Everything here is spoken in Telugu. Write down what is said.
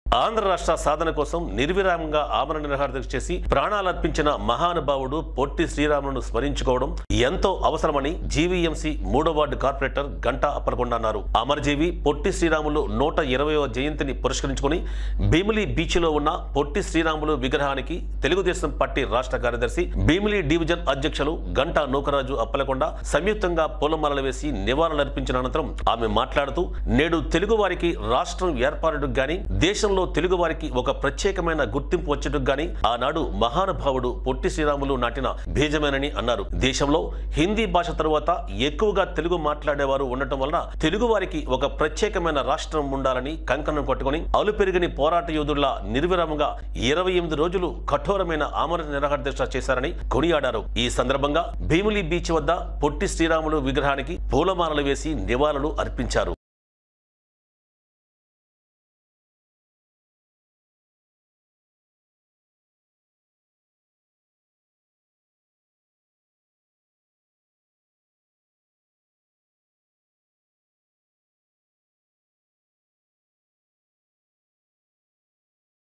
ఆంధ్ర రాష్ట్ర సాధన కోసం నిర్విరామంగా ఆమరణ నిరాహారదీక్ష చేసి ప్రాణాలర్పించిన మహానుభావుడు పొట్టి శ్రీరాములను స్మరించుకోవడం ఎంతో అవసరమని జీవీఎంసీ మూడో వార్డు కార్పొరేటర్ గంటా అప్పలకొండ అన్నారు అమరజీవి పొట్టి శ్రీరాములు నూట ఇరవయవ జయంతిని పురస్కరించుకుని భీమిలి బీచ్ లో ఉన్న పొట్టి శ్రీరాములు విగ్రహానికి తెలుగుదేశం పార్టీ రాష్ట్ర కార్యదర్శి భీమిలి డివిజన్ అధ్యక్షులు గంటా నూకరాజు అప్పలకొండ సంయుక్తంగా పూలమాలలు వేసి నివాళులర్పించిన అనంతరం ఆమె మాట్లాడుతూ నేడు తెలుగు వారికి రాష్ట్రం ఏర్పాటుకు గాని దేశంలో తెలుగు వారికి ఒక ప్రత్యేకమైన గుర్తింపు వచ్చేందుకు గాని ఆనాడు మహానుభావుడు పొట్టి శ్రీరాములు నాటిన బీజమేనని అన్నారు దేశంలో హిందీ భాష తరువాత ఎక్కువగా తెలుగు మాట్లాడేవారు ఉండటం వలన తెలుగు వారికి ఒక ప్రత్యేకమైన రాష్ట్రం ఉండాలని కంకణం కట్టుకుని అలుపెరిగని పోరాట యోధుల్లా నిర్విరామంగా ఇరవై ఎనిమిది రోజులు కఠోరమైన ఆమరణ నిరాహార దీక్ష చేశారని కొనియాడారు ఈ సందర్భంగా భీమిలి బీచ్ వద్ద పొట్టి శ్రీరాములు విగ్రహానికి పూలమాలలు వేసి నివాళులు అర్పించారు